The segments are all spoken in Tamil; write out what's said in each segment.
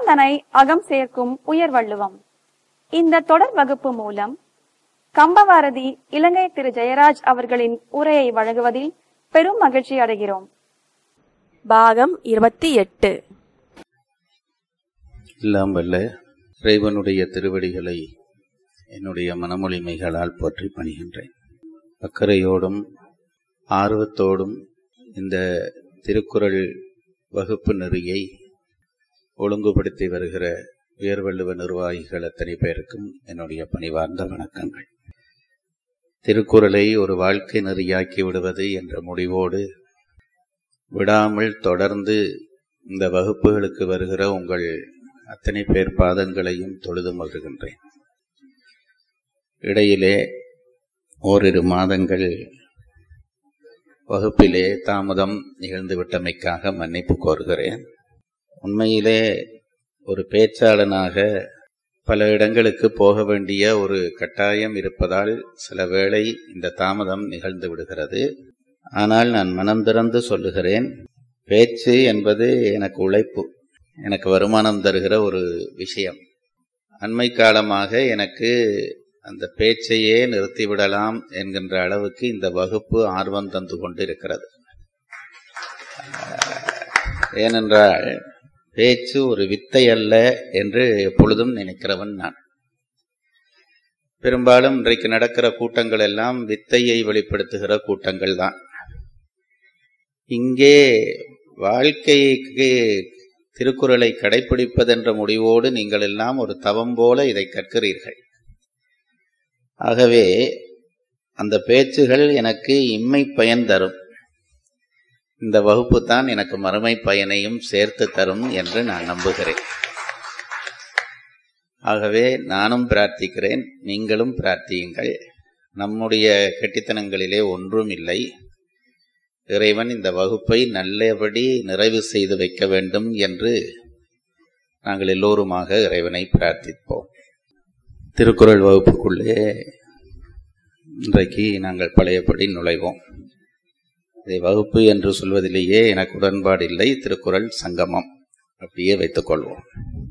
சிந்தனை அகம் சேர்க்கும் உயர் வள்ளுவம் இந்த தொடர் வகுப்பு மூலம் கம்பவாரதி இலங்கை திரு ஜெயராஜ் அவர்களின் உரையை வழங்குவதில் பெரும் மகிழ்ச்சி அடைகிறோம் பாகம் இருபத்தி எட்டு எல்லாம் வல்ல இறைவனுடைய திருவடிகளை என்னுடைய மனமொழிமைகளால் போற்றி பணிகின்றேன் அக்கறையோடும் ஆர்வத்தோடும் இந்த திருக்குறள் வகுப்பு நெறியை ஒழுங்குபடுத்தி வருகிற உயர்வள்ளுவ நிர்வாகிகள் அத்தனை பேருக்கும் என்னுடைய பணிவார்ந்த வணக்கங்கள் திருக்குறளை ஒரு வாழ்க்கை நெறியாக்கி விடுவது என்ற முடிவோடு விடாமல் தொடர்ந்து இந்த வகுப்புகளுக்கு வருகிற உங்கள் அத்தனை பேர் பாதங்களையும் தொழுது மகிழ்கின்றேன் இடையிலே ஓரிரு மாதங்கள் வகுப்பிலே தாமதம் நிகழ்ந்துவிட்டமைக்காக மன்னிப்பு கோருகிறேன் உண்மையிலே ஒரு பேச்சாளனாக பல இடங்களுக்கு போக வேண்டிய ஒரு கட்டாயம் இருப்பதால் சில வேளை இந்த தாமதம் நிகழ்ந்து விடுகிறது ஆனால் நான் மனம் திறந்து சொல்லுகிறேன் பேச்சு என்பது எனக்கு உழைப்பு எனக்கு வருமானம் தருகிற ஒரு விஷயம் அண்மை காலமாக எனக்கு அந்த பேச்சையே நிறுத்திவிடலாம் என்கின்ற அளவுக்கு இந்த வகுப்பு ஆர்வம் தந்து கொண்டு இருக்கிறது ஏனென்றால் பேச்சு ஒரு வித்தை அல்ல என்று எப்பொழுதும் நினைக்கிறவன் நான் பெரும்பாலும் இன்றைக்கு நடக்கிற கூட்டங்கள் எல்லாம் வித்தையை வெளிப்படுத்துகிற கூட்டங்கள் தான் இங்கே வாழ்க்கைக்கு திருக்குறளை கடைபிடிப்பதென்ற முடிவோடு நீங்கள் எல்லாம் ஒரு தவம் போல இதை கற்கிறீர்கள் ஆகவே அந்த பேச்சுகள் எனக்கு இம்மை பயன் தரும் இந்த வகுப்பு தான் எனக்கு மறுமை பயனையும் சேர்த்து தரும் என்று நான் நம்புகிறேன் ஆகவே நானும் பிரார்த்திக்கிறேன் நீங்களும் பிரார்த்தியுங்கள் நம்முடைய கெட்டித்தனங்களிலே ஒன்றும் இல்லை இறைவன் இந்த வகுப்பை நல்லபடி நிறைவு செய்து வைக்க வேண்டும் என்று நாங்கள் எல்லோருமாக இறைவனை பிரார்த்திப்போம் திருக்குறள் வகுப்புக்குள்ளே இன்றைக்கு நாங்கள் பழையபடி நுழைவோம் இதை வகுப்பு என்று சொல்வதிலேயே எனக்கு உடன்பாடு இல்லை திருக்குறள் சங்கமம் அப்படியே வைத்துக் கொள்வோம்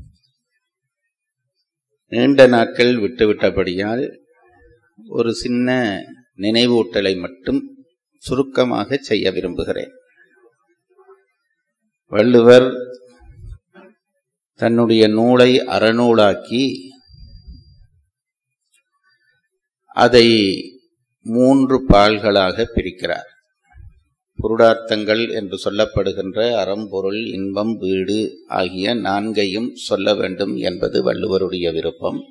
நீண்ட நாட்கள் விட்டுவிட்டபடியால் ஒரு சின்ன நினைவூட்டலை மட்டும் சுருக்கமாக செய்ய விரும்புகிறேன் வள்ளுவர் தன்னுடைய நூலை அறநூலாக்கி அதை மூன்று பால்களாக பிரிக்கிறார் புருடார்த்தங்கள் என்று சொல்லப்படுகின்ற அறம்பொருள் இன்பம் வீடு ஆகிய நான்கையும் சொல்ல வேண்டும் என்பது வள்ளுவருடைய விருப்பம்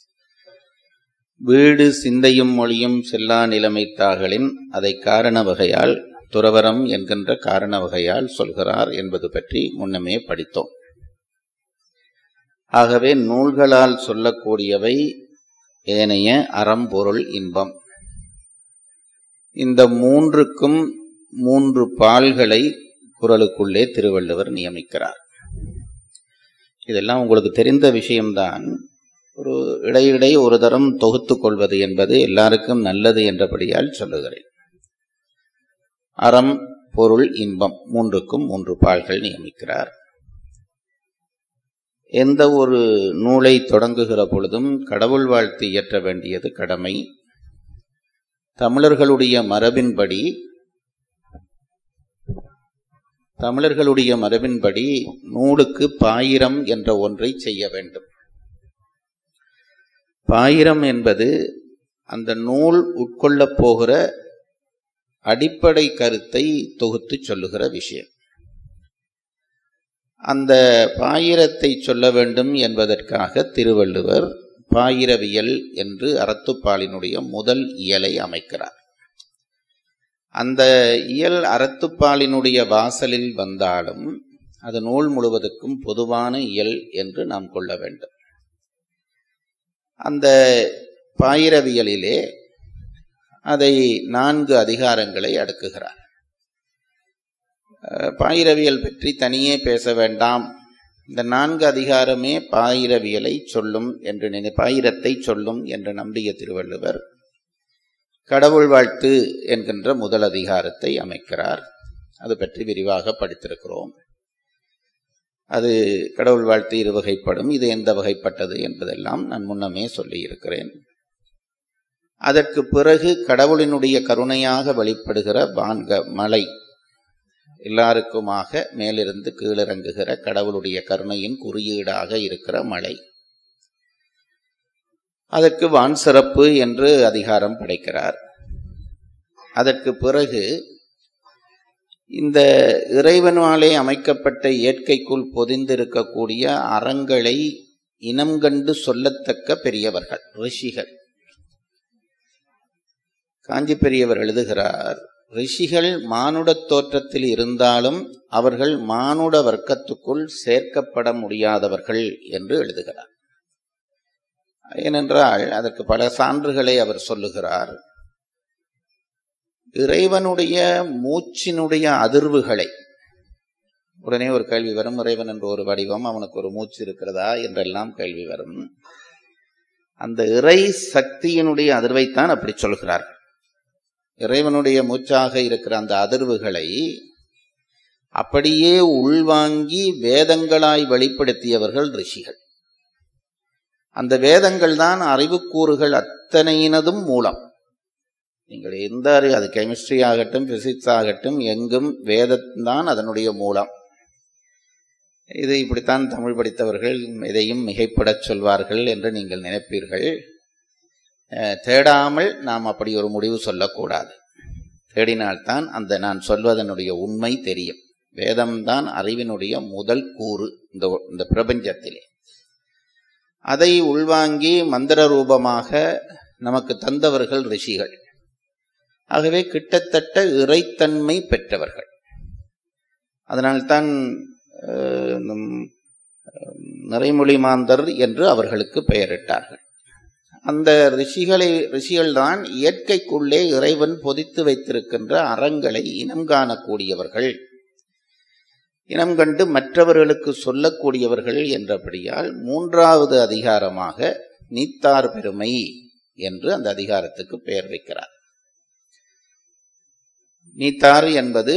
வீடு சிந்தையும் மொழியும் செல்லா நிலைமைத்தாகளின் அதை காரண வகையால் துறவரம் என்கின்ற காரண வகையால் சொல்கிறார் என்பது பற்றி முன்னமே படித்தோம் ஆகவே நூல்களால் சொல்லக்கூடியவை ஏனைய அறம்பொருள் இன்பம் இந்த மூன்றுக்கும் மூன்று பால்களை குரலுக்குள்ளே திருவள்ளுவர் நியமிக்கிறார் இதெல்லாம் உங்களுக்கு தெரிந்த விஷயம்தான் ஒரு இடையிடை ஒரு தரம் தொகுத்து கொள்வது என்பது எல்லாருக்கும் நல்லது என்றபடியால் சொல்லுகிறேன் அறம் பொருள் இன்பம் மூன்றுக்கும் மூன்று பால்கள் நியமிக்கிறார் எந்த ஒரு நூலை தொடங்குகிற பொழுதும் கடவுள் வாழ்த்து இயற்ற வேண்டியது கடமை தமிழர்களுடைய மரபின்படி தமிழர்களுடைய மரபின்படி நூலுக்கு பாயிரம் என்ற ஒன்றை செய்ய வேண்டும் பாயிரம் என்பது அந்த நூல் உட்கொள்ளப் போகிற அடிப்படை கருத்தை தொகுத்து சொல்லுகிற விஷயம் அந்த பாயிரத்தை சொல்ல வேண்டும் என்பதற்காக திருவள்ளுவர் பாயிரவியல் என்று அறத்துப்பாலினுடைய முதல் இயலை அமைக்கிறார் அந்த இயல் அறத்துப்பாலினுடைய வாசலில் வந்தாலும் அது நூல் முழுவதுக்கும் பொதுவான இயல் என்று நாம் கொள்ள வேண்டும் அந்த பாயிரவியலிலே அதை நான்கு அதிகாரங்களை அடுக்குகிறார் பாயிரவியல் பற்றி தனியே பேச வேண்டாம் இந்த நான்கு அதிகாரமே பாயிரவியலை சொல்லும் என்று நினை பாயிரத்தை சொல்லும் என்று நம்பிய திருவள்ளுவர் கடவுள் வாழ்த்து என்கின்ற முதல் அதிகாரத்தை அமைக்கிறார் அது பற்றி விரிவாக படித்திருக்கிறோம் அது கடவுள் வாழ்த்து இரு வகைப்படும் இது எந்த வகைப்பட்டது என்பதெல்லாம் நான் முன்னமே சொல்லியிருக்கிறேன் அதற்கு பிறகு கடவுளினுடைய கருணையாக வெளிப்படுகிற வான்க மலை எல்லாருக்குமாக மேலிருந்து கீழிறங்குகிற கடவுளுடைய கருணையின் குறியீடாக இருக்கிற மலை அதற்கு வான் சிறப்பு என்று அதிகாரம் படைக்கிறார் அதற்கு பிறகு இந்த இறைவனாலே அமைக்கப்பட்ட இயற்கைக்குள் பொதிந்திருக்கக்கூடிய அறங்களை இனம் கண்டு சொல்லத்தக்க பெரியவர்கள் ரிஷிகள் காஞ்சி பெரியவர் எழுதுகிறார் ரிஷிகள் மானுட தோற்றத்தில் இருந்தாலும் அவர்கள் மானுட வர்க்கத்துக்குள் சேர்க்கப்பட முடியாதவர்கள் என்று எழுதுகிறார் ஏனென்றால் அதற்கு பல சான்றுகளை அவர் சொல்லுகிறார் இறைவனுடைய மூச்சினுடைய அதிர்வுகளை உடனே ஒரு கேள்வி வரும் இறைவன் என்ற ஒரு வடிவம் அவனுக்கு ஒரு மூச்சு இருக்கிறதா என்றெல்லாம் கேள்வி வரும் அந்த இறை சக்தியினுடைய அதிர்வைத்தான் அப்படி சொல்கிறார்கள் இறைவனுடைய மூச்சாக இருக்கிற அந்த அதிர்வுகளை அப்படியே உள்வாங்கி வேதங்களாய் வெளிப்படுத்தியவர்கள் ரிஷிகள் அந்த வேதங்கள் தான் அறிவுக்கூறுகள் அத்தனையினதும் மூலம் நீங்கள் எந்த அறிவு அது கெமிஸ்ட்ரி ஆகட்டும் பிசிக்ஸ் ஆகட்டும் எங்கும் வேதம்தான் அதனுடைய மூலம் இது இப்படித்தான் தமிழ் படித்தவர்கள் இதையும் மிகைப்படச் சொல்வார்கள் என்று நீங்கள் நினைப்பீர்கள் தேடாமல் நாம் அப்படி ஒரு முடிவு சொல்லக்கூடாது தேடினால்தான் அந்த நான் சொல்வதனுடைய உண்மை தெரியும் வேதம்தான் அறிவினுடைய முதல் கூறு இந்த இந்த பிரபஞ்சத்திலே அதை உள்வாங்கி மந்திர ரூபமாக நமக்கு தந்தவர்கள் ரிஷிகள் ஆகவே கிட்டத்தட்ட இறைத்தன்மை பெற்றவர்கள் அதனால்தான் நிறைமொழி மாந்தர் என்று அவர்களுக்கு பெயரிட்டார்கள் அந்த ரிஷிகளை ரிஷிகள் தான் இயற்கைக்குள்ளே இறைவன் பொதித்து வைத்திருக்கின்ற அறங்களை இனம் காணக்கூடியவர்கள் இனம் கண்டு மற்றவர்களுக்கு சொல்லக்கூடியவர்கள் என்றபடியால் மூன்றாவது அதிகாரமாக நீத்தார் பெருமை என்று அந்த அதிகாரத்துக்கு பெயர் வைக்கிறார் நீத்தார் என்பது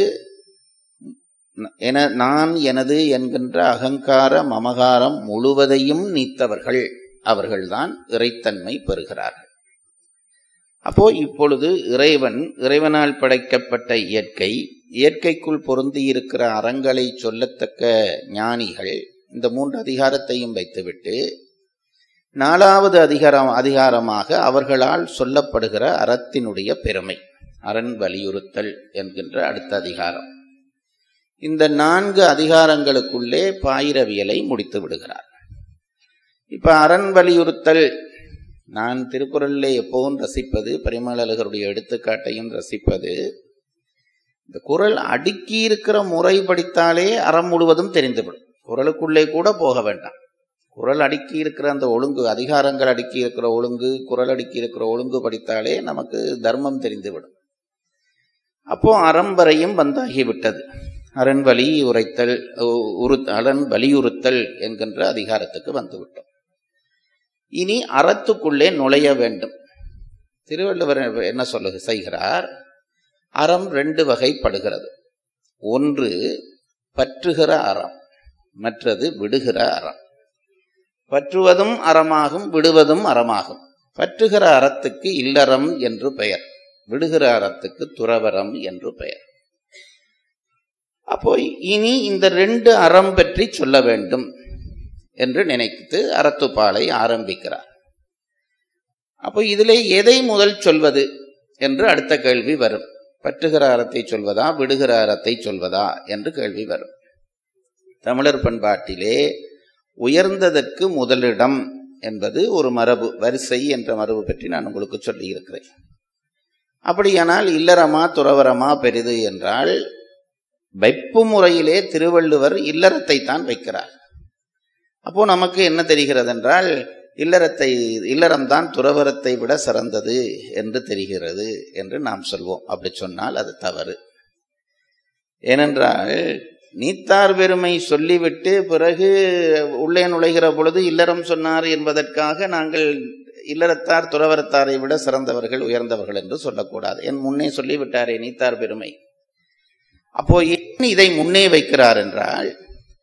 என நான் எனது என்கின்ற அகங்கார மமகாரம் முழுவதையும் நீத்தவர்கள் அவர்கள்தான் இறைத்தன்மை பெறுகிறார்கள் அப்போ இப்பொழுது இறைவன் இறைவனால் படைக்கப்பட்ட இயற்கை இயற்கைக்குள் பொருந்தி இருக்கிற அறங்களை சொல்லத்தக்க ஞானிகள் இந்த மூன்று அதிகாரத்தையும் வைத்துவிட்டு நாலாவது அதிகாரம் அதிகாரமாக அவர்களால் சொல்லப்படுகிற அறத்தினுடைய பெருமை அரண் வலியுறுத்தல் என்கின்ற அடுத்த அதிகாரம் இந்த நான்கு அதிகாரங்களுக்குள்ளே பாயிரவியலை முடித்து விடுகிறார் இப்ப அரண் வலியுறுத்தல் நான் திருக்குறளிலே எப்பவும் ரசிப்பது பரிமளகருடைய எடுத்துக்காட்டையும் ரசிப்பது இந்த குரல் அடுக்கி இருக்கிற முறை படித்தாலே அறம் முழுவதும் தெரிந்துவிடும் குரலுக்குள்ளே கூட போக வேண்டாம் குரல் அடுக்கி இருக்கிற அந்த ஒழுங்கு அதிகாரங்கள் அடுக்கி இருக்கிற ஒழுங்கு குரல் அடுக்கி இருக்கிற ஒழுங்கு படித்தாலே நமக்கு தர்மம் தெரிந்துவிடும் அப்போ அறம் வரையும் வந்தாகிவிட்டது அரண் வலி உரைத்தல் உரு அரண் வலியுறுத்தல் என்கின்ற அதிகாரத்துக்கு வந்துவிட்டோம் இனி அறத்துக்குள்ளே நுழைய வேண்டும் திருவள்ளுவர் என்ன சொல்லுக செய்கிறார் அறம் ரெண்டு வகைப்படுகிறது ஒன்று பற்றுகிற அறம் மற்றது விடுகிற அறம் பற்றுவதும் அறமாகும் விடுவதும் அறமாகும் பற்றுகிற அறத்துக்கு இல்லறம் என்று பெயர் விடுகிற அறத்துக்கு துறவரம் என்று பெயர் அப்போ இனி இந்த ரெண்டு அறம் பற்றி சொல்ல வேண்டும் என்று நினைத்து அறத்துப்பாலை ஆரம்பிக்கிறார் அப்போ இதிலே எதை முதல் சொல்வது என்று அடுத்த கேள்வி வரும் பற்றுகிற அறத்தை சொல்வதா விடுகிற அறத்தை சொல்வதா என்று கேள்வி வரும் தமிழர் பண்பாட்டிலே உயர்ந்ததற்கு முதலிடம் என்பது ஒரு மரபு வரிசை என்ற மரபு பற்றி நான் உங்களுக்கு சொல்லி இருக்கிறேன் அப்படியானால் இல்லறமா துறவரமா பெரிது என்றால் வைப்பு முறையிலே திருவள்ளுவர் இல்லறத்தை தான் வைக்கிறார் அப்போ நமக்கு என்ன தெரிகிறது என்றால் இல்லறத்தை இல்லறம்தான் துறவரத்தை விட சிறந்தது என்று தெரிகிறது என்று நாம் சொல்வோம் அப்படி சொன்னால் அது தவறு ஏனென்றால் நீத்தார் பெருமை சொல்லிவிட்டு பிறகு உள்ளே நுழைகிற பொழுது இல்லறம் சொன்னார் என்பதற்காக நாங்கள் இல்லறத்தார் துறவரத்தாரை விட சிறந்தவர்கள் உயர்ந்தவர்கள் என்று சொல்லக்கூடாது என் முன்னே சொல்லிவிட்டாரே நீத்தார் பெருமை அப்போ ஏன் இதை முன்னே வைக்கிறார் என்றால்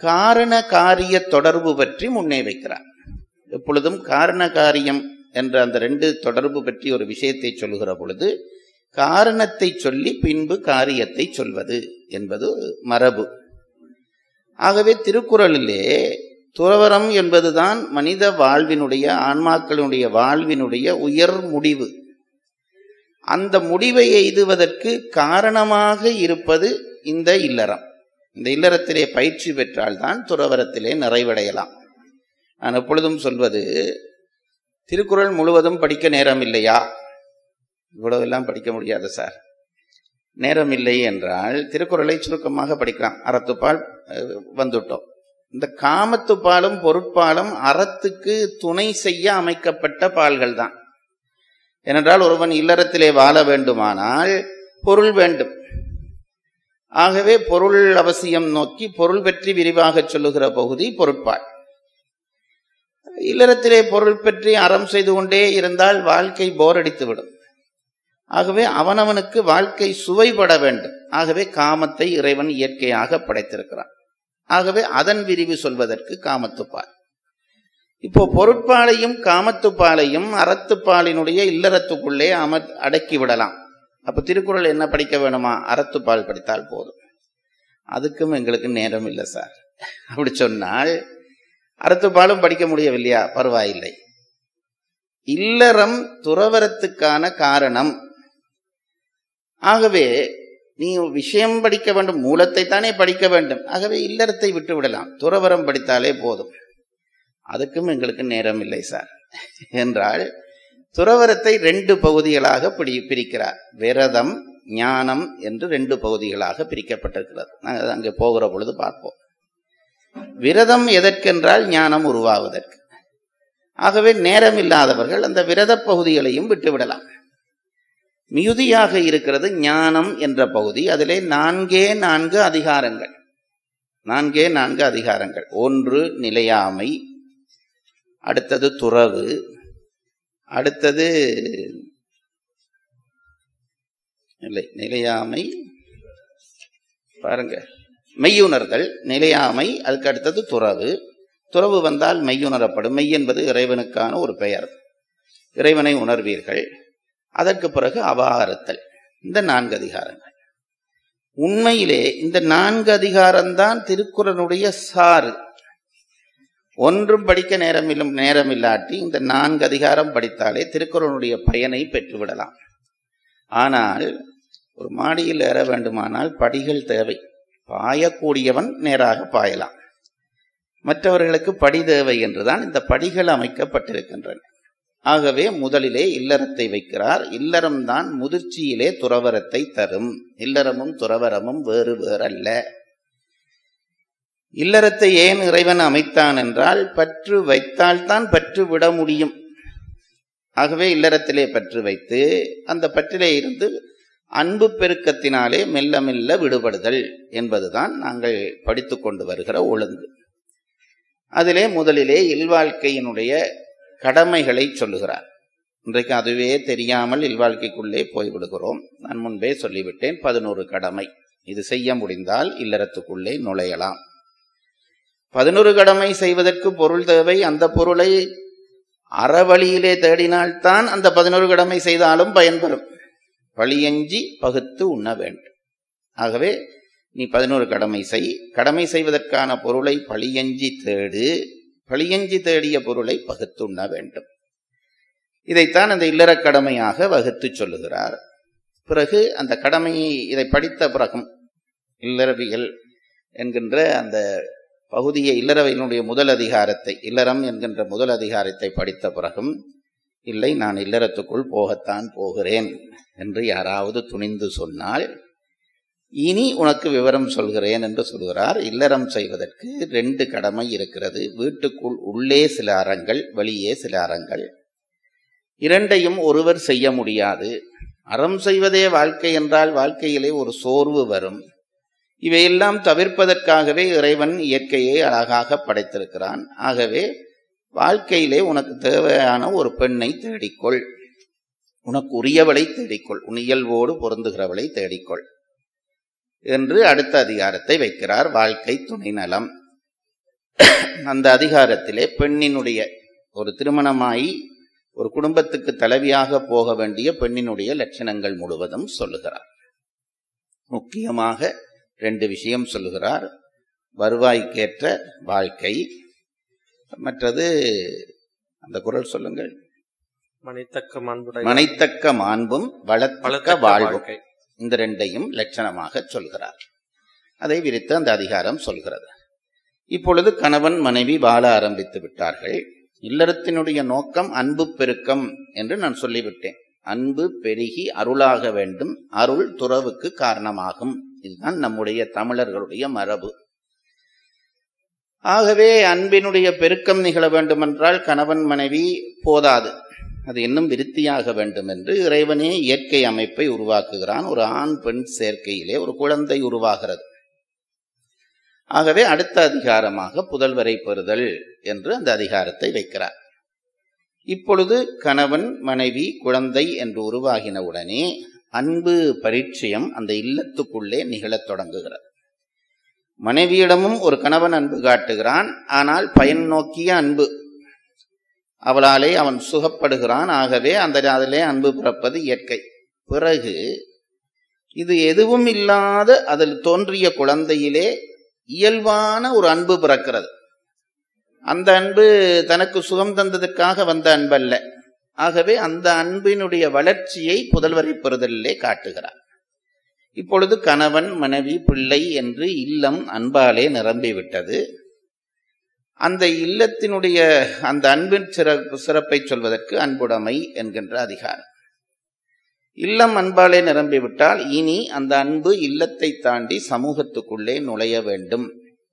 காரண காரிய தொடர்பு பற்றி முன்னே வைக்கிறார் எப்பொழுதும் காரண காரியம் என்ற அந்த ரெண்டு தொடர்பு பற்றி ஒரு விஷயத்தை சொல்லுகிற பொழுது காரணத்தை சொல்லி பின்பு காரியத்தை சொல்வது என்பது மரபு ஆகவே திருக்குறளிலே துறவரம் என்பதுதான் மனித வாழ்வினுடைய ஆன்மாக்களுடைய வாழ்வினுடைய உயர் முடிவு அந்த முடிவை எய்துவதற்கு காரணமாக இருப்பது இந்த இல்லறம் இந்த இல்லறத்திலே பயிற்சி பெற்றால்தான் துறவரத்திலே நிறைவடையலாம் நான் எப்பொழுதும் சொல்வது திருக்குறள் முழுவதும் படிக்க நேரம் இல்லையா இவ்வளவெல்லாம் படிக்க முடியாது சார் நேரம் இல்லை என்றால் திருக்குறளை சுருக்கமாக படிக்கலாம் அறத்துப்பால் அஹ், வந்துட்டோம் இந்த காமத்துப்பாலும் பொருட்பாலும் அறத்துக்கு துணை செய்ய அமைக்கப்பட்ட பால்கள் தான் ஏனென்றால் ஒருவன் இல்லறத்திலே வாழ வேண்டுமானால் பொருள் வேண்டும் ஆகவே பொருள் அவசியம் நோக்கி பொருள் பற்றி விரிவாக சொல்லுகிற பகுதி பொருட்பால் இல்லறத்திலே பொருள் பற்றி அறம் செய்து கொண்டே இருந்தால் வாழ்க்கை போர் அடித்துவிடும் ஆகவே அவனவனுக்கு வாழ்க்கை சுவைபட வேண்டும் ஆகவே காமத்தை இறைவன் இயற்கையாக படைத்திருக்கிறான் ஆகவே அதன் விரிவு சொல்வதற்கு காமத்துப்பால் இப்போ பொருட்பாலையும் காமத்துப்பாலையும் அறத்துப்பாலினுடைய இல்லறத்துக்குள்ளே அமர் அடக்கி விடலாம் அப்ப திருக்குறள் என்ன படிக்க வேணுமா அறத்துப்பால் படித்தால் போதும் அதுக்கும் எங்களுக்கு நேரம் இல்லை சார் அப்படி சொன்னால் அறத்துப்பாலும் படிக்க முடியவில்லையா பரவாயில்லை இல்லறம் துறவரத்துக்கான காரணம் ஆகவே நீ விஷயம் படிக்க வேண்டும் மூலத்தை தானே படிக்க வேண்டும் ஆகவே இல்லறத்தை விட்டு விடலாம் துறவரம் படித்தாலே போதும் அதுக்கும் எங்களுக்கு நேரம் இல்லை சார் என்றால் துறவரத்தை ரெண்டு பகுதிகளாக பிடி பிரிக்கிறார் விரதம் ஞானம் என்று ரெண்டு பகுதிகளாக பிரிக்கப்பட்டிருக்கிறது நாங்கள் அங்கே போகிற பொழுது பார்ப்போம் விரதம் எதற்கென்றால் ஞானம் உருவாவதற்கு ஆகவே நேரம் இல்லாதவர்கள் அந்த விரத பகுதிகளையும் விட்டுவிடலாம் மிகுதியாக இருக்கிறது ஞானம் என்ற பகுதி அதிலே நான்கே நான்கு அதிகாரங்கள் நான்கே நான்கு அதிகாரங்கள் ஒன்று நிலையாமை அடுத்தது துறவு அடுத்தது இல்லை நிலையாமை பாருங்க மெய்யுணர்தல் நிலையாமை அதுக்கு அடுத்தது துறவு துறவு வந்தால் மெய்யுணரப்படும் மெய் என்பது இறைவனுக்கான ஒரு பெயர் இறைவனை உணர்வீர்கள் அதற்கு பிறகு அபாரத்தல் இந்த நான்கு அதிகாரங்கள் உண்மையிலே இந்த நான்கு அதிகாரம்தான் திருக்குறளுடைய சாறு ஒன்றும் படிக்க நேரமில்லும் நேரமில்லாட்டி இந்த நான்கு அதிகாரம் படித்தாலே திருக்குறளுடைய பயனை பெற்றுவிடலாம் ஆனால் ஒரு மாடியில் ஏற வேண்டுமானால் படிகள் தேவை பாயக்கூடியவன் நேராக பாயலாம் மற்றவர்களுக்கு படி தேவை என்றுதான் இந்த படிகள் அமைக்கப்பட்டிருக்கின்றன ஆகவே முதலிலே இல்லறத்தை வைக்கிறார் இல்லறம்தான் முதிர்ச்சியிலே துறவரத்தை தரும் இல்லறமும் துறவரமும் வேறு வேறல்ல இல்லறத்தை ஏன் இறைவன் அமைத்தான் என்றால் பற்று வைத்தால்தான் பற்று விட முடியும் ஆகவே இல்லறத்திலே பற்று வைத்து அந்த பற்றிலே இருந்து அன்பு பெருக்கத்தினாலே மெல்ல மெல்ல விடுபடுதல் என்பதுதான் நாங்கள் படித்து கொண்டு வருகிற ஒழுங்கு அதிலே முதலிலே இல்வாழ்க்கையினுடைய கடமைகளை சொல்லுகிறார் இன்றைக்கு அதுவே தெரியாமல் இல்வாழ்க்கைக்குள்ளே போய்விடுகிறோம் நான் முன்பே சொல்லிவிட்டேன் பதினோரு கடமை இது செய்ய முடிந்தால் இல்லறத்துக்குள்ளே நுழையலாம் பதினொரு கடமை செய்வதற்கு பொருள் தேவை அந்த பொருளை அறவழியிலே தேடினால்தான் அந்த பதினொரு கடமை செய்தாலும் பயன்பெறும் பழியஞ்சி பகுத்து உண்ண வேண்டும் ஆகவே நீ பதினோரு கடமை செய் கடமை செய்வதற்கான பொருளை பழியஞ்சி தேடு பழியஞ்சி தேடிய பொருளை பகுத்து உண்ண வேண்டும் இதைத்தான் அந்த இல்லறக் கடமையாக வகுத்து சொல்லுகிறார் பிறகு அந்த கடமையை இதை படித்த பிறகும் இல்லறவியல் என்கின்ற அந்த பகுதியை இல்லறவையினுடைய முதல் அதிகாரத்தை இல்லறம் என்கின்ற முதல் அதிகாரத்தை படித்த பிறகும் இல்லை நான் இல்லறத்துக்குள் போகத்தான் போகிறேன் என்று யாராவது துணிந்து சொன்னால் இனி உனக்கு விவரம் சொல்கிறேன் என்று சொல்கிறார் இல்லறம் செய்வதற்கு ரெண்டு கடமை இருக்கிறது வீட்டுக்குள் உள்ளே சில அறங்கள் வெளியே சில அறங்கள் இரண்டையும் ஒருவர் செய்ய முடியாது அறம் செய்வதே வாழ்க்கை என்றால் வாழ்க்கையிலே ஒரு சோர்வு வரும் இவையெல்லாம் தவிர்ப்பதற்காகவே இறைவன் இயற்கையை அழகாக படைத்திருக்கிறான் ஆகவே வாழ்க்கையிலே உனக்கு தேவையான ஒரு பெண்ணை தேடிக்கொள் உனக்கு உரியவளை தேடிக்கொள் உன் இயல்போடு பொருந்துகிறவளை தேடிக்கொள் என்று அடுத்த அதிகாரத்தை வைக்கிறார் வாழ்க்கை துணை நலம் அந்த அதிகாரத்திலே பெண்ணினுடைய ஒரு திருமணமாயி ஒரு குடும்பத்துக்கு தலைவியாக போக வேண்டிய பெண்ணினுடைய லட்சணங்கள் முழுவதும் சொல்லுகிறார் முக்கியமாக ரெண்டு விஷயம் சொல்லுகிறார் வருவாய்க்கேற்ற வாழ்க்கை மற்றது அந்த குரல் சொல்லுங்கள் மணித்தக்க மாண்புடைய மனைத்தக்க மாண்பும் வளத்தக்க வளத்தக்க வாழ்வும் வாழ்க்கை இந்த ரெண்டையும் லட்சணமாக சொல்கிறார் அதை விரித்து அந்த அதிகாரம் சொல்கிறது இப்பொழுது கணவன் மனைவி வாழ ஆரம்பித்து விட்டார்கள் இல்லறத்தினுடைய நோக்கம் அன்பு பெருக்கம் என்று நான் சொல்லிவிட்டேன் அன்பு பெருகி அருளாக வேண்டும் அருள் துறவுக்கு காரணமாகும் இதுதான் நம்முடைய தமிழர்களுடைய மரபு ஆகவே அன்பினுடைய பெருக்கம் நிகழ வேண்டுமென்றால் கணவன் மனைவி போதாது அது இன்னும் விருத்தியாக வேண்டும் என்று இறைவனே இயற்கை அமைப்பை உருவாக்குகிறான் ஒரு ஆண் பெண் சேர்க்கையிலே ஒரு குழந்தை உருவாகிறது ஆகவே அடுத்த அதிகாரமாக புதல்வரை பெறுதல் என்று அந்த அதிகாரத்தை வைக்கிறார் இப்பொழுது கணவன் மனைவி குழந்தை என்று உருவாகின உடனே அன்பு பரிச்சயம் அந்த இல்லத்துக்குள்ளே நிகழத் தொடங்குகிறது மனைவியிடமும் ஒரு கணவன் அன்பு காட்டுகிறான் ஆனால் பயன் நோக்கிய அன்பு அவளாலே அவன் சுகப்படுகிறான் ஆகவே அந்த அதிலே அன்பு பிறப்பது இயற்கை பிறகு இது எதுவும் இல்லாத அதில் தோன்றிய குழந்தையிலே இயல்பான ஒரு அன்பு பிறக்கிறது அந்த அன்பு தனக்கு சுகம் தந்ததற்காக வந்த அன்பல்ல ஆகவே அந்த அன்பினுடைய வளர்ச்சியை புதல்வரை பெறுதலிலே காட்டுகிறார் இப்பொழுது கணவன் மனைவி பிள்ளை என்று இல்லம் அன்பாலே நிரம்பிவிட்டது அந்த இல்லத்தினுடைய அந்த அன்பின் சிறப்பு சிறப்பை சொல்வதற்கு அன்புடைமை என்கின்ற அதிகாரம் இல்லம் அன்பாலே நிரம்பிவிட்டால் இனி அந்த அன்பு இல்லத்தை தாண்டி சமூகத்துக்குள்ளே நுழைய வேண்டும்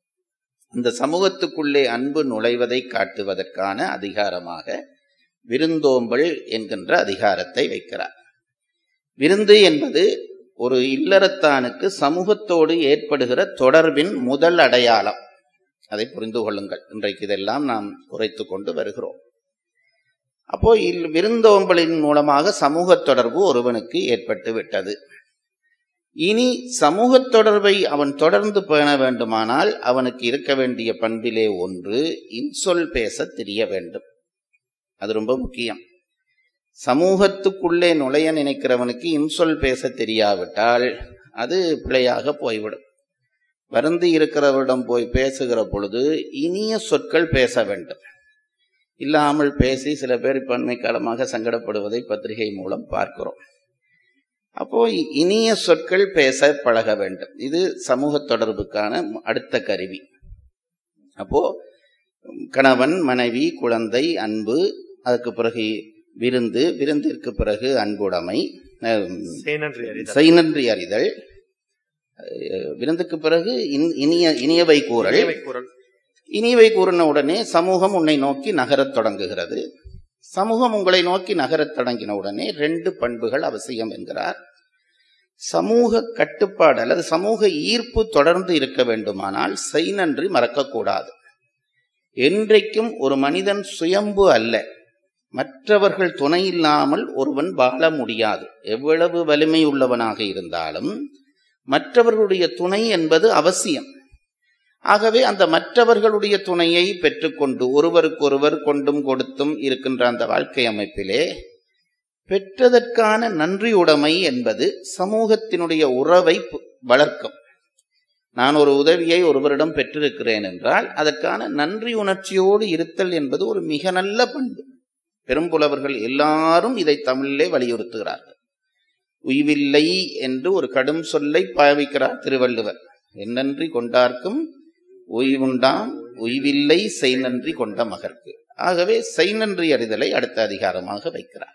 இந்த சமூகத்துக்குள்ளே அன்பு நுழைவதை காட்டுவதற்கான அதிகாரமாக விருந்தோம்பல் என்கின்ற அதிகாரத்தை வைக்கிறார் விருந்து என்பது ஒரு இல்லறத்தானுக்கு சமூகத்தோடு ஏற்படுகிற தொடர்பின் முதல் அடையாளம் அதை புரிந்து கொள்ளுங்கள் இன்றைக்கு இதெல்லாம் நாம் குறைத்து கொண்டு வருகிறோம் அப்போ இல் விருந்தோம்பலின் மூலமாக சமூக தொடர்பு ஒருவனுக்கு ஏற்பட்டு விட்டது இனி சமூக தொடர்பை அவன் தொடர்ந்து பேண வேண்டுமானால் அவனுக்கு இருக்க வேண்டிய பண்பிலே ஒன்று இன்சொல் பேச தெரிய வேண்டும் அது ரொம்ப முக்கியம் சமூகத்துக்குள்ளே நுழைய நினைக்கிறவனுக்கு இன்சொல் பேச தெரியாவிட்டால் அது பிழையாக போய்விடும் வருந்தி இருக்கிறவரிடம் போய் பேசுகிற பொழுது இனிய சொற்கள் பேச வேண்டும் இல்லாமல் பேசி சில பேர் இப்ப அண்மை காலமாக சங்கடப்படுவதை பத்திரிகை மூலம் பார்க்கிறோம் அப்போ இனிய சொற்கள் பேச பழக வேண்டும் இது சமூக தொடர்புக்கான அடுத்த கருவி அப்போ கணவன் மனைவி குழந்தை அன்பு அதுக்கு பிறகு விருந்து விருந்திற்கு பிறகு அன்புடைமை அஹ், சேனன்றி அறிதல் செய்நன்றி அறிதல் அஹ், விருந்துக்கு பிறகு இன்- இனிய இனியவை கூறல் இனியவை கூறல் இனியவை கூறின உடனே சமூகம் உன்னை நோக்கி நகரத் தொடங்குகிறது சமூகம் உங்களை நோக்கி நகரத் தொடங்கின உடனே ரெண்டு பண்புகள் அவசியம் என்கிறார் சமூக கட்டுப்பாடு அல்லது சமூக ஈர்ப்பு தொடர்ந்து இருக்க வேண்டுமானால் செய்நன்றி மறக்கக்கூடாது என்றைக்கும் ஒரு மனிதன் சுயம்பு அல்ல மற்றவர்கள் துணை இல்லாமல் ஒருவன் வாழ முடியாது எவ்வளவு வலிமை உள்ளவனாக இருந்தாலும் மற்றவர்களுடைய துணை என்பது அவசியம் ஆகவே அந்த மற்றவர்களுடைய துணையை பெற்றுக்கொண்டு ஒருவருக்கொருவர் கொண்டும் கொடுத்தும் இருக்கின்ற அந்த வாழ்க்கை அமைப்பிலே பெற்றதற்கான நன்றியுடைமை என்பது சமூகத்தினுடைய உறவை பு- வளர்க்கும் நான் ஒரு உதவியை ஒருவரிடம் பெற்றிருக்கிறேன் என்றால் அதற்கான நன்றி உணர்ச்சியோடு இருத்தல் என்பது ஒரு மிக நல்ல பண்பு பெரும்புலவர்கள் எல்லாரும் இதை தமிழிலே வலியுறுத்துகிறார்கள் உய்வில்லை என்று ஒரு கடும் சொல்லை பாவிக்கிறார் திருவள்ளுவர் என்னன்றி கொண்டார்க்கும் உய்வுண்டாம் உய்வில்லை செய் நன்றி கொண்ட மகற்கு ஆகவே செய் நன்றி அறிதலை அடுத்த அதிகாரமாக வைக்கிறார்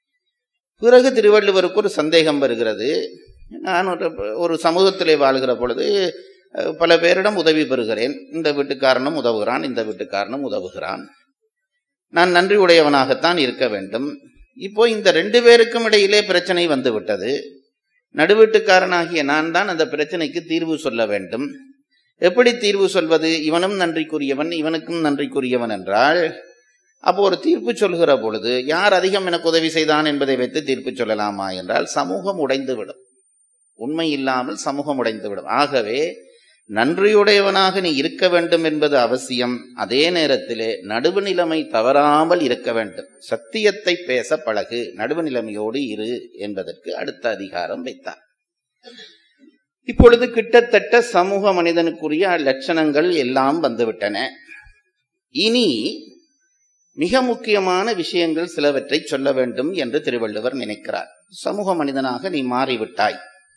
பிறகு திருவள்ளுவருக்கு ஒரு சந்தேகம் வருகிறது நான் ஒரு ஒரு சமூகத்திலே வாழ்கிற பொழுது அஹ், பல பேரிடம் உதவி பெறுகிறேன் இந்த வீட்டுக்காரனும் உதவுகிறான் இந்த வீட்டுக்காரனும் உதவுகிறான் நான் நன்றி உடையவனாகத்தான் இருக்க வேண்டும் இப்போ இந்த ரெண்டு பேருக்கும் இடையிலே பிரச்சனை வந்து விட்டது நடுவீட்டுக்காரனாகிய நான் தான் அந்த பிரச்சனைக்கு தீர்வு சொல்ல வேண்டும் எப்படி தீர்வு சொல்வது இவனும் நன்றிக்குரியவன் இவனுக்கும் நன்றிக்குரியவன் என்றால் அப்போ ஒரு தீர்ப்பு சொல்கிற பொழுது யார் அதிகம் எனக்கு உதவி செய்தான் என்பதை வைத்து தீர்ப்பு சொல்லலாமா என்றால் சமூகம் உடைந்துவிடும் உண்மை இல்லாமல் சமூகம் உடைந்துவிடும் ஆகவே நன்றியுடையவனாக நீ இருக்க வேண்டும் என்பது அவசியம் அதே நேரத்திலே நடுவு நிலைமை தவறாமல் இருக்க வேண்டும் சத்தியத்தை பேச பழகு நடுவு நிலைமையோடு இரு என்பதற்கு அடுத்த அதிகாரம் வைத்தார் இப்பொழுது கிட்டத்தட்ட சமூக மனிதனுக்குரிய லட்சணங்கள் எல்லாம் வந்துவிட்டன இனி மிக முக்கியமான விஷயங்கள் சிலவற்றை சொல்ல வேண்டும் என்று திருவள்ளுவர் நினைக்கிறார் சமூக மனிதனாக நீ மாறிவிட்டாய்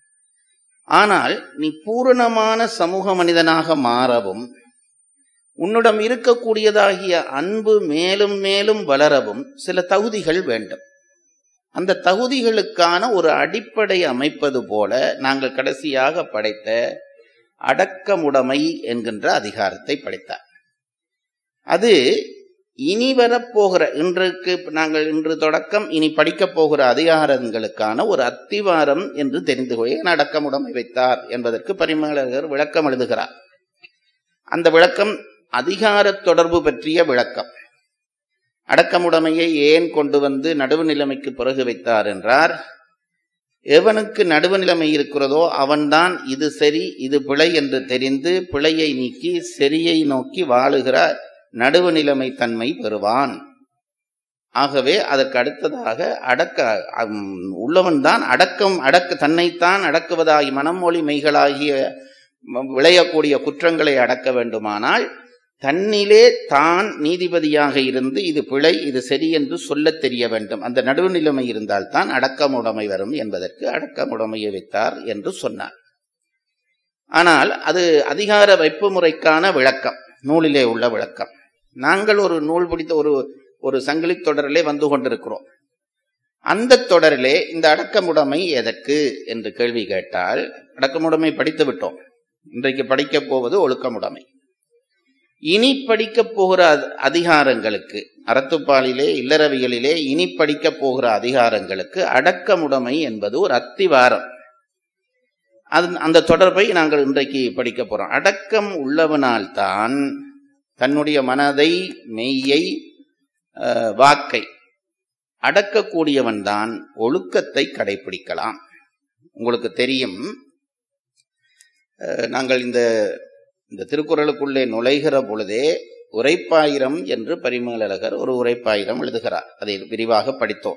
ஆனால் நீ பூரணமான சமூக மனிதனாக மாறவும் உன்னிடம் இருக்கக்கூடியதாகிய அன்பு மேலும் மேலும் வளரவும் சில தகுதிகள் வேண்டும் அந்த தகுதிகளுக்கான ஒரு அடிப்படை அமைப்பது போல நாங்கள் கடைசியாக படைத்த அடக்கமுடைமை என்கின்ற அதிகாரத்தை படைத்தார் அது இனி வரப்போகிற இன்றைக்கு நாங்கள் இன்று தொடக்கம் இனி படிக்கப் போகிற அதிகாரங்களுக்கான ஒரு அத்திவாரம் என்று தெரிந்து கொள்ள ஏன் அடக்கமுடைமை வைத்தார் என்பதற்கு பரிமாளர் விளக்கம் எழுதுகிறார் அந்த விளக்கம் அதிகார தொடர்பு பற்றிய விளக்கம் அடக்கமுடைமையை ஏன் கொண்டு வந்து நடுவு நிலைமைக்கு பிறகு வைத்தார் என்றார் எவனுக்கு நடுவு நிலைமை இருக்கிறதோ அவன்தான் இது சரி இது பிழை என்று தெரிந்து பிழையை நீக்கி சரியை நோக்கி வாழுகிற நடுவு நிலைமை தன்மை பெறுவான் ஆகவே அதற்கு அடுத்ததாக அடக்க உள்ளவன்தான் அடக்கம் அடக்க தன்னைத்தான் அடக்குவதாகி மனம் மொழி மெய்களாகிய விளையக்கூடிய குற்றங்களை அடக்க வேண்டுமானால் தன்னிலே தான் நீதிபதியாக இருந்து இது பிழை இது சரி என்று சொல்லத் தெரிய வேண்டும் அந்த நடுவுநிலைமை இருந்தால்தான் அடக்கமுடைமை வரும் என்பதற்கு அடக்கமுடைமையை வைத்தார் என்று சொன்னார் ஆனால் அது அதிகார வைப்பு முறைக்கான விளக்கம் நூலிலே உள்ள விளக்கம் நாங்கள் ஒரு நூல் பிடித்த ஒரு ஒரு சங்கிலி தொடரிலே வந்து கொண்டிருக்கிறோம் அந்த தொடரிலே இந்த அடக்கமுடைமை எதற்கு என்று கேள்வி கேட்டால் அடக்கமுடைமை படித்து விட்டோம் இன்றைக்கு படிக்கப் போவது ஒழுக்கமுடைமை இனி படிக்கப் போகிற அதிகாரங்களுக்கு அறத்துப்பாலிலே இல்லறவியலிலே இனி படிக்கப் போகிற அதிகாரங்களுக்கு அடக்கமுடைமை என்பது ஒரு அத்திவாரம் அது அந்த தொடர்பை நாங்கள் இன்றைக்கு படிக்க போறோம் அடக்கம் உள்ளவனால்தான் தன்னுடைய மனதை மெய்யை வாக்கை அடக்கக்கூடியவன் தான் ஒழுக்கத்தை கடைபிடிக்கலாம் உங்களுக்கு தெரியும் நாங்கள் இந்த இந்த திருக்குறளுக்குள்ளே நுழைகிற பொழுதே உரைப்பாயிரம் என்று பரிமேலழகர் ஒரு உரைப்பாயிரம் எழுதுகிறார் அதை விரிவாக படித்தோம்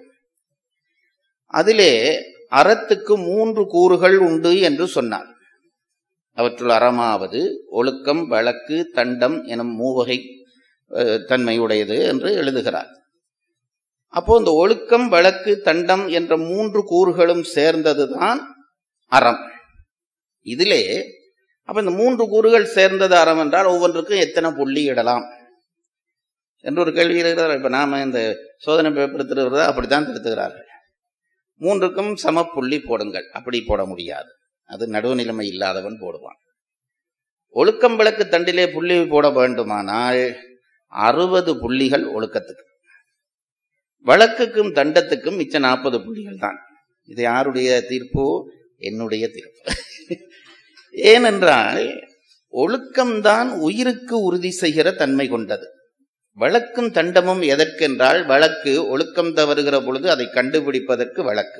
அதிலே அறத்துக்கு மூன்று கூறுகள் உண்டு என்று சொன்னார் அவற்றுள் அறமாவது ஒழுக்கம் வழக்கு தண்டம் எனும் மூவகை தன்மையுடையது என்று எழுதுகிறார் அப்போ இந்த ஒழுக்கம் வழக்கு தண்டம் என்ற மூன்று கூறுகளும் சேர்ந்ததுதான் அறம் இதிலே அப்ப இந்த மூன்று கூறுகள் சேர்ந்தது அறம் என்றால் ஒவ்வொன்றுக்கும் எத்தனை புள்ளி இடலாம் என்று ஒரு கேள்வி இருக்கிறார் இப்ப நாம இந்த சோதனை பேப்பர் திருவுறத அப்படித்தான் திருத்துகிறார்கள் மூன்றுக்கும் சம புள்ளி போடுங்கள் அப்படி போட முடியாது அது நடுவுநிலைமை இல்லாதவன் போடுவான் ஒழுக்கம் விளக்கு தண்டிலே புள்ளி போட வேண்டுமானால் அறுபது புள்ளிகள் ஒழுக்கத்துக்கு வழக்குக்கும் தண்டத்துக்கும் மிச்ச நாற்பது புள்ளிகள் தான் இது யாருடைய தீர்ப்பு என்னுடைய தீர்ப்பு ஏனென்றால் ஒழுக்கம்தான் உயிருக்கு உறுதி செய்கிற தன்மை கொண்டது வழக்கும் தண்டமும் எதற்கென்றால் வழக்கு ஒழுக்கம் தவறுகிற பொழுது அதை கண்டுபிடிப்பதற்கு வழக்கு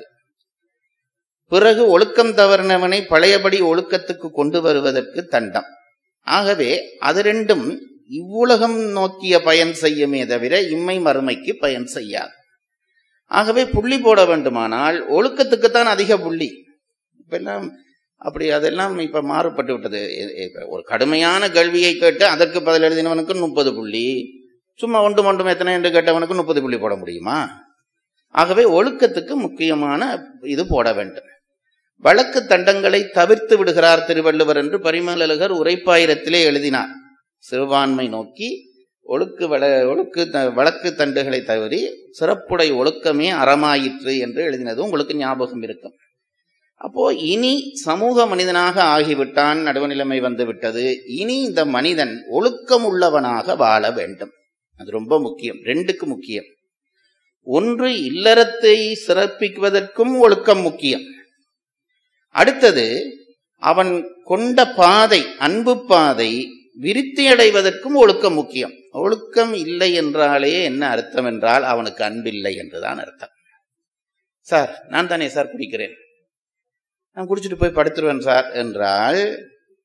பிறகு ஒழுக்கம் தவறினவனை பழையபடி ஒழுக்கத்துக்கு கொண்டு வருவதற்கு தண்டம் ஆகவே அது ரெண்டும் இவ்வுலகம் நோக்கிய பயன் செய்யுமே தவிர இம்மை மறுமைக்கு பயன் செய்யாது ஆகவே புள்ளி போட வேண்டுமானால் ஒழுக்கத்துக்குத்தான் அதிக புள்ளி இப்பெல்லாம் அப்படி அதெல்லாம் இப்ப மாறுபட்டு விட்டது ஒரு கடுமையான கேள்வியை கேட்டு அதற்கு பதில் எழுதினவனுக்கு முப்பது புள்ளி சும்மா ஒன்று ஒன்றும் எத்தனை என்று கேட்டவனுக்கு முப்பது புள்ளி போட முடியுமா ஆகவே ஒழுக்கத்துக்கு முக்கியமான இது போட வேண்டும் வழக்கு தண்டங்களை தவிர்த்து விடுகிறார் திருவள்ளுவர் என்று பரிமலகர் உரைப்பாயிரத்திலே எழுதினார் சிறுபான்மை நோக்கி ஒழுக்கு வள ஒழுக்கு வழக்கு தண்டுகளை தவறி சிறப்புடை ஒழுக்கமே அறமாயிற்று என்று எழுதினது உங்களுக்கு ஞாபகம் இருக்கும் அப்போ இனி சமூக மனிதனாக ஆகிவிட்டான் நடுவுநிலைமை வந்து விட்டது இனி இந்த மனிதன் ஒழுக்கம் உள்ளவனாக வாழ வேண்டும் அது ரொம்ப முக்கியம் ரெண்டுக்கு முக்கியம் ஒன்று இல்லறத்தை சிறப்பிக்குவதற்கும் ஒழுக்கம் முக்கியம் அடுத்தது அவன் கொண்ட பாதை அன்பு பாதை விருத்தி அடைவதற்கும் ஒழுக்கம் முக்கியம் ஒழுக்கம் இல்லை என்றாலே என்ன அர்த்தம் என்றால் அவனுக்கு அன்பில்லை என்றுதான் அர்த்தம் சார் நான் தானே சார் குடிக்கிறேன் நான் குடிச்சிட்டு போய் படுத்துருவேன் சார் என்றால்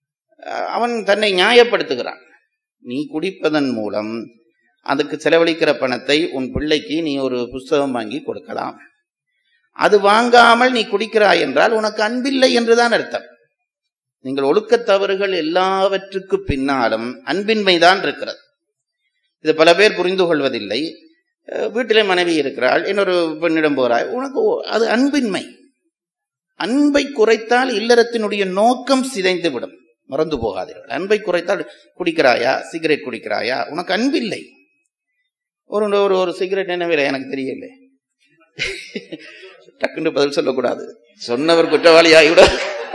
அஹ், அவன் தன்னை நியாயப்படுத்துகிறான் நீ குடிப்பதன் மூலம் அதுக்கு செலவழிக்கிற பணத்தை உன் பிள்ளைக்கு நீ ஒரு புஸ்தகம் வாங்கி கொடுக்கலாம் அது வாங்காமல் நீ குடிக்கிறாய் என்றால் உனக்கு அன்பில்லை என்றுதான் அர்த்தம் நீங்கள் ஒழுக்கத் தவறுகள் எல்லாவற்றுக்கு பின்னாலும் அன்பின்மைதான் இருக்கிறது இது பல பேர் புரிந்து கொள்வதில்லை அஹ் வீட்டிலே மனைவி இருக்கிறாள் இன்னொரு பெண்ணிடம் போறாய் உனக்கு ஓ- அது அன்பின்மை அன்பை குறைத்தால் இல்லறத்தினுடைய நோக்கம் சிதைந்து விடும் மறந்து போகாதீர்கள் அன்பை குறைத்தால் குடிக்கிறாயா சிகரெட் குடிக்கிறாயா உனக்கு அன்பில்லை ஒரு ஒரு ஒரு சிகரெட் என்ன விலை எனக்கு தெரியல டக்குன்னு பதில் சொல்லக்கூடாது சொன்னவர் குற்றவாளி ஆகிவிட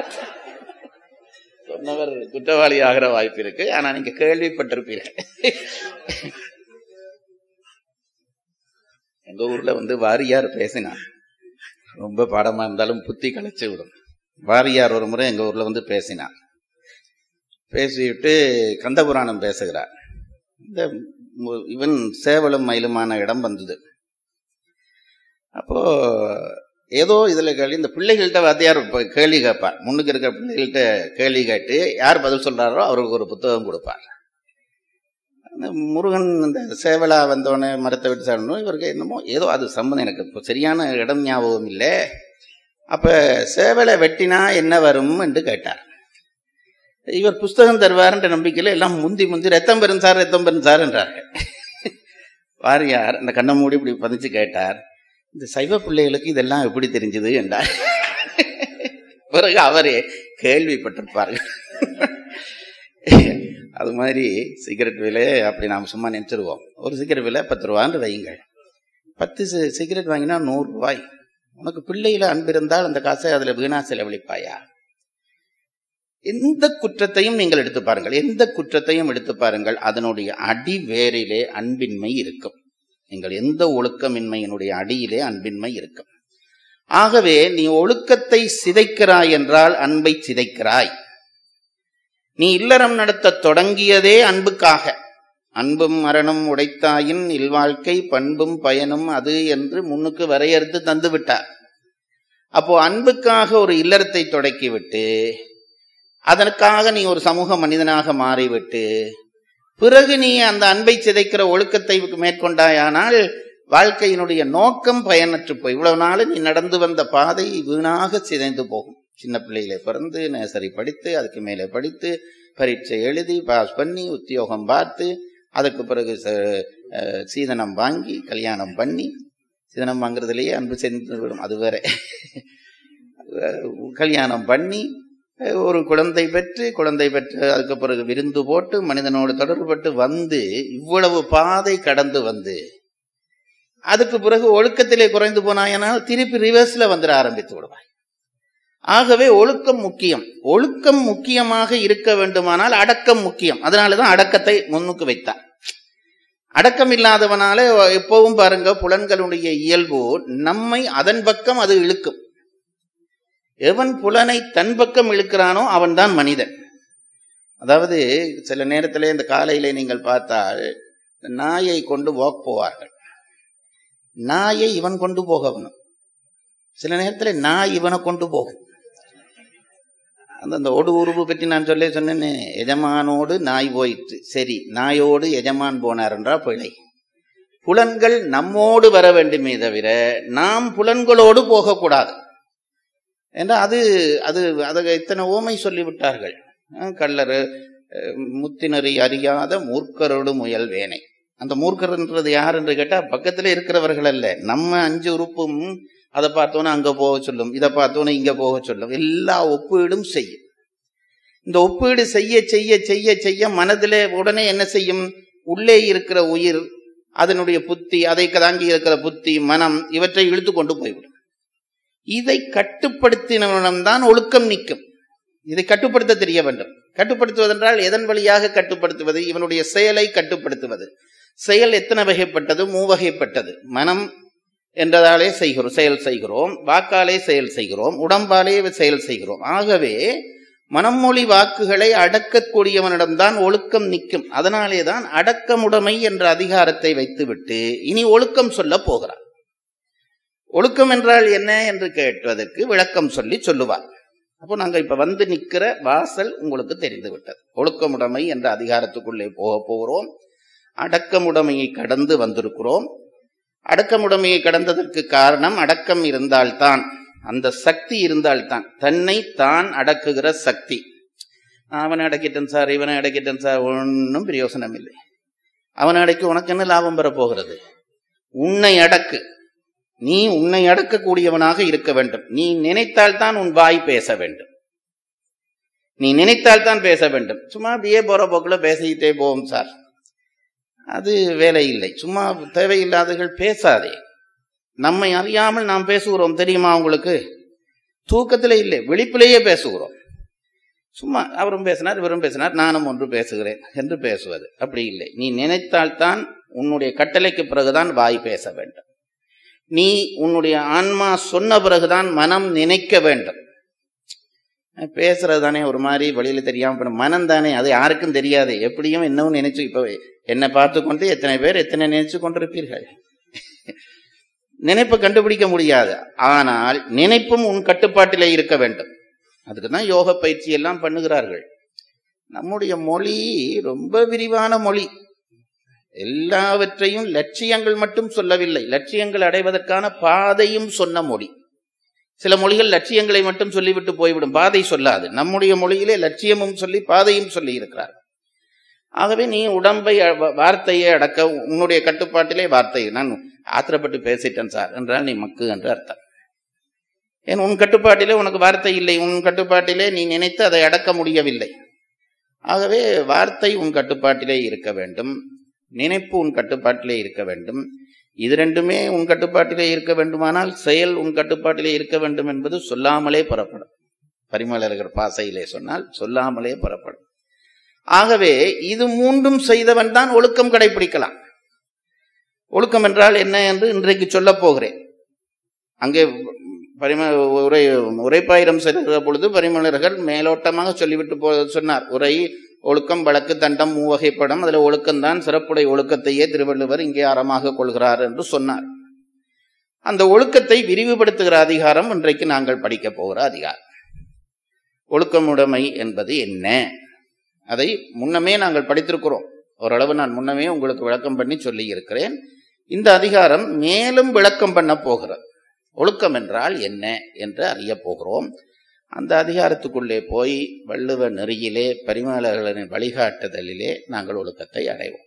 சொன்னவர் குற்றவாளி ஆகிற வாய்ப்பு இருக்கு ஆனா நீங்க கேள்விப்பட்டிருப்பீர்கள் எங்க ஊர்ல வந்து வாரியார் பேசினார் ரொம்ப பாடமா இருந்தாலும் புத்தி கலைச்சு விடும் வாரியார் ஒரு முறை எங்க ஊர்ல வந்து பேசினார் பேசிவிட்டு கந்தபுராணம் பேசுகிறார் இந்த மு- இவன் சேவலும் மயிலுமான இடம் வந்தது அப்போ ஏதோ இதுல கேள்வி இந்த பிள்ளைகள்கிட்ட வாத்தியார் இப்ப கேள்வி கேட்பார் முன்னுக்கு இருக்கிற பிள்ளைகள்கிட்ட கேள்வி கேட்டு யார் பதில் சொல்றாரோ அவருக்கு ஒரு புத்தகம் கொடுப்பார் அந்த முருகன் இந்த சேவலா வந்தோடனே மரத்தை விட்டு சாடணும் இவருக்கு என்னமோ ஏதோ அது சம்மந்தம் எனக்கு இப்போ சரியான இடம் ஞாபகம் இல்லை அப்ப சேவலை வெட்டினா என்ன வரும் என்று கேட்டார் இவர் புஸ்தகம் தருவார்ன்ற நம்பிக்கையில எல்லாம் முந்தி முந்தி ரத்தம் பெரும் சார் ரத்தம் பெரும் சார் என்றார்கள் வாரியார் அந்த கண்ணை மூடி இப்படி பதிச்சு கேட்டார் இந்த சைவ பிள்ளைகளுக்கு இதெல்லாம் எப்படி தெரிஞ்சது என்றார் பிறகு அவரே கேள்விப்பட்டிருப்பார்கள் அது மாதிரி சிகரெட் விலை அப்படி நாம் சும்மா நினைச்சிருவோம் ஒரு சிகரெட் விலை பத்து ரூபான்னு வையுங்கள் பத்து சி- சிகரெட் வாங்கினா நூறு ரூபாய் உனக்கு பிள்ளையில அன்பு இருந்தால் அந்த காசை அதுல வீணா செலவழிப்பாயா எந்த குற்றத்தையும் நீங்கள் எடுத்து பாருங்கள் எந்த குற்றத்தையும் எடுத்து பாருங்கள் அதனுடைய அடி வேரிலே அன்பின்மை இருக்கும் நீங்கள் எந்த ஒழுக்கமின்மையினுடைய அடியிலே அன்பின்மை இருக்கும் ஆகவே நீ ஒழுக்கத்தை சிதைக்கிறாய் என்றால் அன்பை சிதைக்கிறாய் நீ இல்லறம் நடத்த தொடங்கியதே அன்புக்காக அன்பும் மரணம் உடைத்தாயின் இல்வாழ்க்கை பண்பும் பயனும் அது என்று முன்னுக்கு வரையறுத்து தந்து விட்டார் அப்போ அன்புக்காக ஒரு இல்லறத்தை தொடக்கிவிட்டு அதற்காக நீ ஒரு சமூக மனிதனாக மாறிவிட்டு பிறகு நீ அந்த அன்பை சிதைக்கிற ஒழுக்கத்தை மேற்கொண்டாயானால் வாழ்க்கையினுடைய நோக்கம் பயனற்று போய் இவ்வளவு நாள் நீ நடந்து வந்த பாதை வீணாக சிதைந்து போகும் சின்ன பிள்ளையில பிறந்து நேசரி படித்து அதுக்கு மேலே படித்து பரீட்சை எழுதி பாஸ் பண்ணி உத்தியோகம் பார்த்து அதுக்கு பிறகு ச- அஹ் சீதனம் வாங்கி கல்யாணம் பண்ணி சீதனம் வாங்குறதுலயே அன்பு சென்று விடும் அது வேற அஹ் கல்யாணம் பண்ணி அஹ் ஒரு குழந்தை பெற்று குழந்தை பெற்று அதுக்கு பிறகு விருந்து போட்டு மனிதனோடு தொடர்புபட்டு வந்து இவ்வளவு பாதை கடந்து வந்து அதுக்கு பிறகு ஒழுக்கத்திலே குறைந்து போனாயனால் திருப்பி ரிவர்ஸ்ல வந்துட ஆரம்பித்து விடுவாய் ஆகவே ஒழுக்கம் முக்கியம் ஒழுக்கம் முக்கியமாக இருக்க வேண்டுமானால் அடக்கம் முக்கியம் அதனாலதான் அடக்கத்தை முன்னுக்கு வைத்தார் அடக்கம் இல்லாதவனால எப்பவும் பாருங்க புலன்களுடைய இயல்பு நம்மை அதன் பக்கம் அது இழுக்கும் எவன் புலனை தன் பக்கம் இழுக்கிறானோ அவன்தான் மனிதன் அதாவது சில நேரத்திலே இந்த காலையிலே நீங்கள் பார்த்தால் இந்த நாயை கொண்டு வாக் போவார்கள் நாயை இவன் கொண்டு போகணும் சில நேரத்தில் நாய் இவனை கொண்டு போகும் அந்த அந்த ஒடு உருவு பற்றி நான் சொல்ல சொன்னேன்னு எஜமானோடு நாய் போயிற்று சரி நாயோடு எஜமான் போனார் என்றா பிழை புலன்கள் நம்மோடு வர வேண்டுமே தவிர நாம் புலன்களோடு போகக்கூடாது ஏன்னா அது அது அதை இத்தனை ஓமை சொல்லிவிட்டார்கள் அஹ் கள்ளரு அஹ் முத்தினரை அறியாத மூர்க்கரோடு முயல் வேனை அந்த மூர்க்கர்ன்றது யார் என்று கேட்டா பக்கத்துல இருக்கிறவர்கள் அல்ல நம்ம அஞ்சு உறுப்பும் அதை பார்த்தோன்னே அங்க போக சொல்லும் இதை பார்த்தோன்னே இங்க போக சொல்லும் எல்லா ஒப்பீடும் செய்யும் இந்த ஒப்பீடு செய்ய செய்ய செய்ய செய்ய மனதிலே உடனே என்ன செய்யும் உள்ளே இருக்கிற உயிர் அதனுடைய புத்தி அதை தாங்கி இருக்கிற புத்தி மனம் இவற்றை இழுத்து கொண்டு போய்விடும் இதை கட்டுப்படுத்தினவனிடம்தான் ஒழுக்கம் நிற்கும் இதை கட்டுப்படுத்த தெரிய வேண்டும் கட்டுப்படுத்துவதென்றால் எதன் வழியாக கட்டுப்படுத்துவது இவனுடைய செயலை கட்டுப்படுத்துவது செயல் எத்தனை வகைப்பட்டது மூவகைப்பட்டது மனம் என்றதாலே செய்கிறோம் செயல் செய்கிறோம் வாக்காலே செயல் செய்கிறோம் உடம்பாலே செயல் செய்கிறோம் ஆகவே மனம் மொழி வாக்குகளை அடக்கக்கூடியவனிடம்தான் ஒழுக்கம் நிற்கும் அதனாலே தான் அடக்கமுடைமை என்ற அதிகாரத்தை வைத்துவிட்டு இனி ஒழுக்கம் சொல்ல போகிறார் ஒழுக்கம் என்றால் என்ன என்று கேட்பதற்கு விளக்கம் சொல்லி சொல்லுவார் அப்போ நாங்க இப்ப வந்து நிக்கிற வாசல் உங்களுக்கு தெரிந்து விட்டது ஒழுக்கமுடைமை என்ற அதிகாரத்துக்குள்ளே போக போகிறோம் அடக்கமுடைமையை கடந்து வந்திருக்கிறோம் அடக்கமுடைமையை கடந்ததற்கு காரணம் அடக்கம் இருந்தால்தான் அந்த சக்தி இருந்தால்தான் தன்னை தான் அடக்குகிற சக்தி அவனை அடக்கிட்டேன் சார் இவனை அடக்கிட்டேன் சார் ஒன்றும் பிரயோசனம் இல்லை அவனை அடக்கி உனக்கு என்ன லாபம் பெற போகிறது உன்னை அடக்கு நீ உன்னை அடக்கக்கூடியவனாக இருக்க வேண்டும் நீ நினைத்தால்தான் உன் வாய் பேச வேண்டும் நீ நினைத்தால்தான் பேச வேண்டும் சும்மா அப்படியே போற போக்குல பேசிக்கிட்டே போவோம் சார் அது வேலை இல்லை சும்மா தேவையில்லாதவர்கள் பேசாதே நம்மை அறியாமல் நாம் பேசுகிறோம் தெரியுமா உங்களுக்கு தூக்கத்துல இல்லை விழிப்பிலேயே பேசுகிறோம் சும்மா அவரும் பேசினார் இவரும் பேசினார் நானும் ஒன்று பேசுகிறேன் என்று பேசுவது அப்படி இல்லை நீ நினைத்தால்தான் உன்னுடைய கட்டளைக்கு பிறகுதான் வாய் பேச வேண்டும் நீ உன்னுடைய ஆன்மா சொன்ன பிறகுதான் மனம் நினைக்க வேண்டும் பேசுறது தானே ஒரு மாதிரி வழியில தெரியாம போன மனம் தானே அது யாருக்கும் தெரியாது எப்படியும் இன்னும் நினைச்சு இப்ப என்னை பார்த்து கொண்டு எத்தனை பேர் எத்தனை நினைச்சு கொண்டிருப்பீர்கள் நினைப்பை கண்டுபிடிக்க முடியாது ஆனால் நினைப்பும் உன் கட்டுப்பாட்டிலே இருக்க வேண்டும் அதுக்கு தான் யோக பயிற்சி எல்லாம் பண்ணுகிறார்கள் நம்முடைய மொழி ரொம்ப விரிவான மொழி எல்லாவற்றையும் லட்சியங்கள் மட்டும் சொல்லவில்லை லட்சியங்கள் அடைவதற்கான பாதையும் சொன்ன மொழி சில மொழிகள் லட்சியங்களை மட்டும் சொல்லிவிட்டு போய்விடும் பாதை சொல்லாது நம்முடைய மொழியிலே லட்சியமும் சொல்லி பாதையும் சொல்லி இருக்கிறார் ஆகவே நீ உடம்பை அ- வார்த்தையை அடக்க உன்னுடைய கட்டுப்பாட்டிலே வார்த்தை நான் ஆத்திரப்பட்டு பேசிட்டேன் சார் என்றால் நீ மக்கு என்று அர்த்தம் ஏன் உன் கட்டுப்பாட்டிலே உனக்கு வார்த்தை இல்லை உன் கட்டுப்பாட்டிலே நீ நினைத்து அதை அடக்க முடியவில்லை ஆகவே வார்த்தை உன் கட்டுப்பாட்டிலே இருக்க வேண்டும் நினைப்பு உன் கட்டுப்பாட்டிலே இருக்க வேண்டும் இது ரெண்டுமே உன் கட்டுப்பாட்டிலே இருக்க வேண்டுமானால் செயல் உன் கட்டுப்பாட்டிலே இருக்க வேண்டும் என்பது சொல்லாமலே புறப்படும் பரிமளர்கள் பாசையிலே சொன்னால் சொல்லாமலே புறப்படும் ஆகவே இது மூன்றும் செய்தவன் தான் ஒழுக்கம் கடைபிடிக்கலாம் ஒழுக்கம் என்றால் என்ன என்று இன்றைக்கு சொல்லப் போகிறேன் அங்கே பரிம உரை உரைப்பாயிரம் செல்கிற பொழுது பரிமளர்கள் மேலோட்டமாக சொல்லிவிட்டு போ சொன்னார் உரை ஒழுக்கம் வழக்கு தண்டம் மூவகைப்படம் அதுல ஒழுக்கம்தான் சிறப்புடைய ஒழுக்கத்தையே திருவள்ளுவர் இங்கே அறமாக கொள்கிறார் என்று சொன்னார் அந்த ஒழுக்கத்தை விரிவுபடுத்துகிற அதிகாரம் இன்றைக்கு நாங்கள் படிக்க போகிற அதிகாரம் ஒழுக்கமுடைமை என்பது என்ன அதை முன்னமே நாங்கள் படித்திருக்கிறோம் ஓரளவு நான் முன்னமே உங்களுக்கு விளக்கம் பண்ணி சொல்லி இருக்கிறேன் இந்த அதிகாரம் மேலும் விளக்கம் பண்ண போகிறது ஒழுக்கம் என்றால் என்ன என்று அறிய போகிறோம் அந்த அதிகாரத்துக்குள்ளே போய் வள்ளுவ நெறியிலே பரிமாளர்களின் வழிகாட்டுதலிலே நாங்கள் ஒழுக்கத்தை அடைவோம்